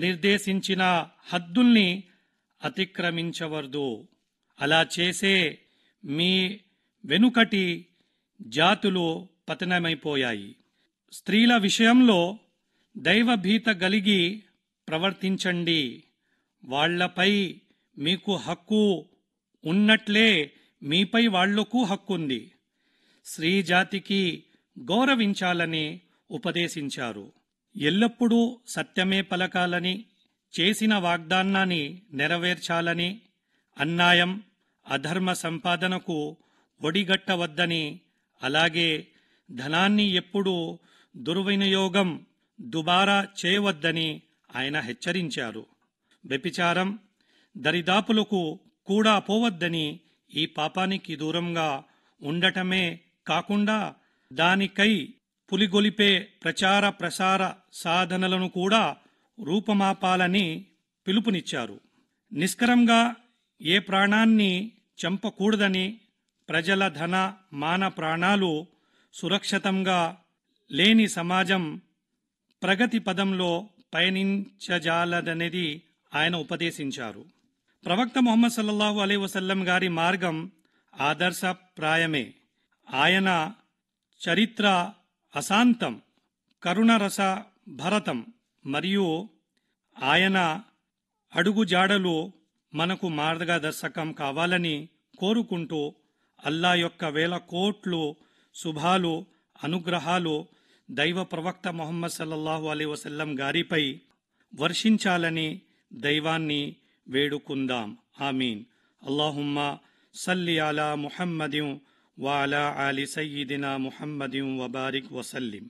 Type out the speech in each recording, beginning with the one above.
నిర్దేశించిన హద్దుల్ని అతిక్రమించవద్దు అలా చేసే మీ వెనుకటి జాతులు పతనమైపోయాయి స్త్రీల విషయంలో దైవభీత గలిగి ప్రవర్తించండి వాళ్లపై మీకు హక్కు ఉన్నట్లే మీపై వాళ్లకు హక్కుంది స్త్రీ జాతికి గౌరవించాలని ఉపదేశించారు ఎల్లప్పుడూ సత్యమే పలకాలని చేసిన వాగ్దానాన్ని నెరవేర్చాలని అన్యాయం అధర్మ సంపాదనకు ఒడిగట్టవద్దని అలాగే ధనాన్ని ఎప్పుడూ దుర్వినియోగం దుబారా చేయవద్దని ఆయన హెచ్చరించారు వ్యభిచారం దరిదాపులకు కూడా పోవద్దని ఈ పాపానికి దూరంగా ఉండటమే కాకుండా దానికై పులిగొలిపే ప్రచార ప్రసార సాధనలను కూడా రూపమాపాలని పిలుపునిచ్చారు నిష్కరంగా ఏ ప్రాణాన్ని చంపకూడదని ప్రజల ధన మాన ప్రాణాలు సురక్షితంగా లేని సమాజం ప్రగతి పదంలో పయనించజాలదనేది ఆయన ఉపదేశించారు ప్రవక్త మొహమ్మద్ సల్లల్లాహు అలై వసల్లం గారి మార్గం ఆదర్శప్రాయమే ఆయన చరిత్ర అశాంతం కరుణరస భరతం మరియు ఆయన అడుగుజాడలు మనకు మార్గదర్శకం కావాలని కోరుకుంటూ అల్లా యొక్క వేల కోట్లు శుభాలు అనుగ్రహాలు దైవ ప్రవక్త మొహమ్మద్ సల్లల్లాహు అలై వసల్లం గారిపై వర్షించాలని దైవాన్ని వేడుకుందాం ఆమీన్ అల్లాహుమ్మ సల్లి అలా ముహమ్మదిం వాలా ఆలి సయ్యిదినా ముహమ్మదిం వబారిక్ వసల్లిం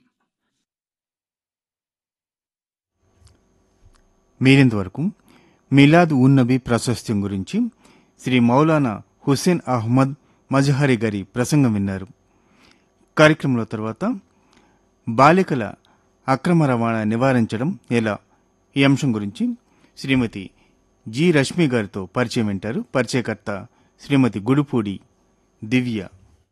మీరింతవరకు మిలాద్ ఉన్ నబీ ప్రాశస్త్యం గురించి శ్రీ మౌలానా హుస్సేన్ అహ్మద్ మజహరి గారి ప్రసంగం విన్నారు కార్యక్రమంలో తర్వాత బాలికల అక్రమ రవాణా నివారించడం ఎలా ఈ అంశం గురించి శ్రీమతి జి రష్మి గారితో పరిచయం వింటారు పరిచయకర్త శ్రీమతి గుడుపూడి దివ్య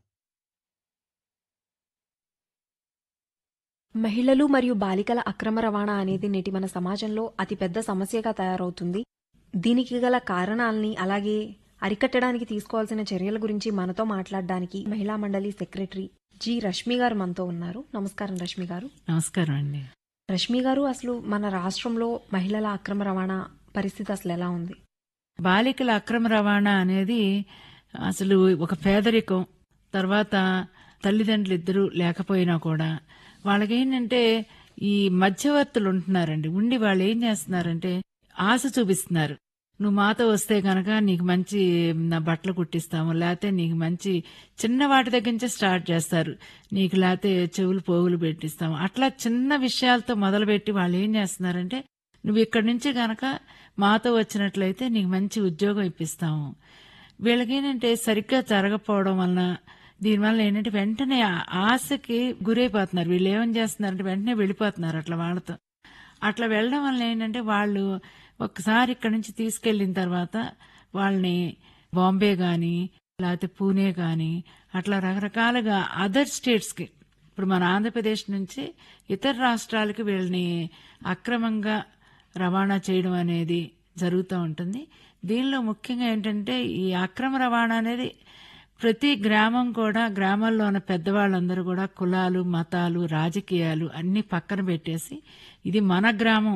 మహిళలు మరియు బాలికల అక్రమ రవాణా అనేది నేటి మన సమాజంలో అతిపెద్ద సమస్యగా తయారవుతుంది దీనికి గల కారణాలని అలాగే అరికట్టడానికి తీసుకోవాల్సిన చర్యల గురించి మనతో మాట్లాడడానికి మహిళా మండలి సెక్రటరీ జి రష్మి గారు మనతో ఉన్నారు నమస్కారం రష్మి గారు నమస్కారం అండి రష్మి గారు అసలు మన రాష్ట్రంలో మహిళల అక్రమ రవాణా పరిస్థితి అసలు ఎలా ఉంది బాలికల అక్రమ రవాణా అనేది అసలు ఒక పేదరికం తర్వాత తల్లిదండ్రులు ఇద్దరు లేకపోయినా కూడా వాళ్ళకేంటంటే ఈ మధ్యవర్తులు ఉంటున్నారండి ఉండి వాళ్ళు ఏం చేస్తున్నారంటే ఆశ చూపిస్తున్నారు నువ్వు మాతో వస్తే గనక నీకు మంచి నా బట్టలు కుట్టిస్తాము లేకపోతే నీకు మంచి చిన్న వాటి దగ్గర నుంచే స్టార్ట్ చేస్తారు నీకు లేకపోతే చెవులు పోగులు పెట్టిస్తాము అట్లా చిన్న విషయాలతో మొదలుపెట్టి వాళ్ళు ఏం చేస్తున్నారంటే నువ్వు ఇక్కడి నుంచి గనక మాతో వచ్చినట్లయితే నీకు మంచి ఉద్యోగం ఇప్పిస్తాము వీళ్ళకి ఏంటంటే సరిగ్గా జరగకపోవడం వలన దీనివల్ల ఏంటంటే వెంటనే ఆ ఆశకి గురైపోతున్నారు వీళ్ళు ఏమని చేస్తున్నారంటే వెంటనే వెళ్ళిపోతున్నారు అట్లా వాళ్ళతో అట్లా వెళ్ళడం వల్ల ఏంటంటే వాళ్ళు ఒక్కసారి ఇక్కడ నుంచి తీసుకెళ్లిన తర్వాత వాళ్ళని బాంబే గాని లేకపోతే పూణే గాని అట్లా రకరకాలుగా అదర్ స్టేట్స్ కి ఇప్పుడు మన ఆంధ్రప్రదేశ్ నుంచి ఇతర రాష్ట్రాలకు వీళ్ళని అక్రమంగా రవాణా చేయడం అనేది జరుగుతూ ఉంటుంది దీనిలో ముఖ్యంగా ఏంటంటే ఈ అక్రమ రవాణా అనేది ప్రతి గ్రామం కూడా గ్రామాల్లో ఉన్న పెద్దవాళ్ళందరూ కూడా కులాలు మతాలు రాజకీయాలు అన్ని పక్కన పెట్టేసి ఇది మన గ్రామం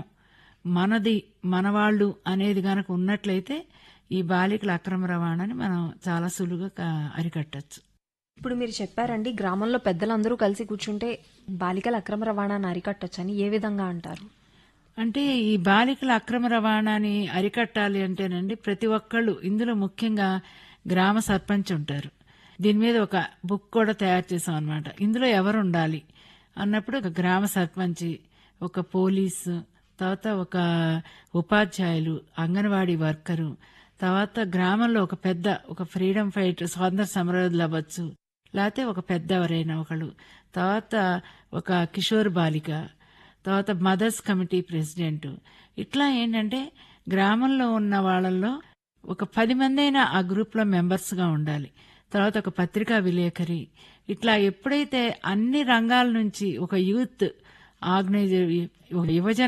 మనది మనవాళ్ళు అనేది గనక ఉన్నట్లయితే ఈ బాలికల అక్రమ రవాణాని మనం చాలా సులువుగా క- అరికట్టచ్చు ఇప్పుడు మీరు చెప్పారండి గ్రామంలో పెద్దలందరూ కలిసి కూర్చుంటే బాలికల అక్రమ రవాణాను అరికట్టొచ్చని ఏ విధంగా అంటారు అంటే ఈ బాలికల అక్రమ రవాణాని అరికట్టాలి అంటేనండి ప్రతి ఒక్కళ్ళు ఇందులో ముఖ్యంగా గ్రామ సర్పంచ్ ఉంటారు దీని మీద ఒక బుక్ కూడా తయారు చేసాం అనమాట ఇందులో ఎవరు ఉండాలి అన్నప్పుడు ఒక గ్రామ సర్పంచ్ ఒక పోలీసు తర్వాత ఒక ఉపాధ్యాయులు అంగన్వాడీ వర్కరు తర్వాత గ్రామంలో ఒక పెద్ద ఒక ఫ్రీడమ్ ఫైట్ స్వాతంత్ర సమరయోధులు అవ్వచ్చు లేకపోతే ఒక పెద్ద ఎవరైనా ఒకళ్ళు తర్వాత ఒక కిషోర్ బాలిక తర్వాత మదర్స్ కమిటీ ప్రెసిడెంట్ ఇట్లా ఏంటంటే గ్రామంలో ఉన్న వాళ్ళల్లో ఒక పది మంది అయినా ఆ గ్రూప్ లో మెంబర్స్ గా ఉండాలి తర్వాత ఒక పత్రికా విలేకరి ఇట్లా ఎప్పుడైతే అన్ని రంగాల నుంచి ఒక యూత్ ఆర్గనైజర్ ఒక యువజన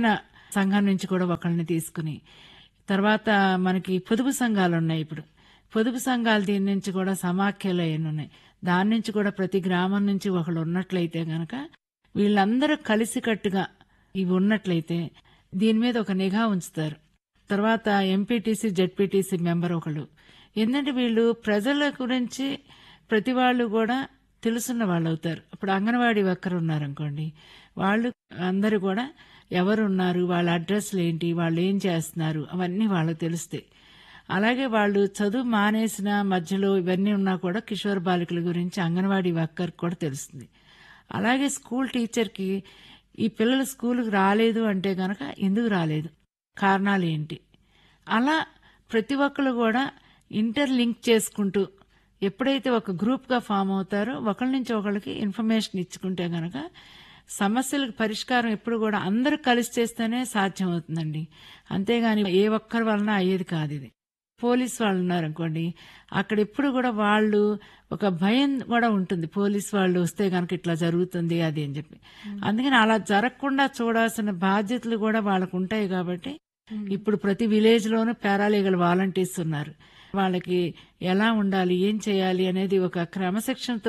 సంఘం నుంచి కూడా ఒకళ్ళని తీసుకుని తర్వాత మనకి పొదుపు సంఘాలు ఉన్నాయి ఇప్పుడు పొదుపు సంఘాలు దీని నుంచి కూడా సమాఖ్యలు అయిన ఉన్నాయి దాని నుంచి కూడా ప్రతి గ్రామం నుంచి ఒకళ్ళు ఉన్నట్లయితే గనక వీళ్ళందరూ కలిసికట్టుగా ఇవి ఉన్నట్లయితే దీని మీద ఒక నిఘా ఉంచుతారు తర్వాత ఎంపీటీసీ జెడ్పీటీసీ మెంబర్ ఒకళ్ళు ఎందుకంటే వీళ్ళు ప్రజల గురించి ప్రతి వాళ్ళు కూడా తెలుసున్న వాళ్ళు అవుతారు ఇప్పుడు అంగన్వాడీ వర్కర్ ఉన్నారనుకోండి వాళ్ళు అందరూ కూడా ఎవరు ఉన్నారు వాళ్ళ అడ్రస్లు ఏంటి వాళ్ళు ఏం చేస్తున్నారు అవన్నీ వాళ్ళకి తెలుస్తాయి అలాగే వాళ్ళు చదువు మానేసిన మధ్యలో ఇవన్నీ ఉన్నా కూడా కిషోర్ బాలికల గురించి అంగన్వాడీ వర్కర్ కూడా తెలుస్తుంది అలాగే స్కూల్ టీచర్కి ఈ పిల్లలు స్కూల్కి రాలేదు అంటే గనక ఎందుకు రాలేదు కారణాలు ఏంటి అలా ప్రతి ఒక్కరు కూడా ఇంటర్ లింక్ చేసుకుంటూ ఎప్పుడైతే ఒక గ్రూప్గా ఫామ్ అవుతారో ఒకరి నుంచి ఒకరికి ఇన్ఫర్మేషన్ ఇచ్చుకుంటే గనక సమస్యలకు పరిష్కారం ఎప్పుడు కూడా అందరూ కలిసి చేస్తేనే సాధ్యం అవుతుందండి అంతేగాని ఏ ఒక్కరి వలన అయ్యేది కాదు ఇది పోలీస్ వాళ్ళు ఉన్నారనుకోండి అక్కడ ఎప్పుడు కూడా వాళ్ళు ఒక భయం కూడా ఉంటుంది పోలీస్ వాళ్ళు వస్తే కనుక ఇట్లా జరుగుతుంది అది అని చెప్పి అందుకని అలా జరగకుండా చూడాల్సిన బాధ్యతలు కూడా వాళ్ళకు ఉంటాయి కాబట్టి ఇప్పుడు ప్రతి విలేజ్ లోనూ పారాలీగల్ వాలంటీర్స్ ఉన్నారు వాళ్ళకి ఎలా ఉండాలి ఏం చేయాలి అనేది ఒక క్రమశిక్షణతో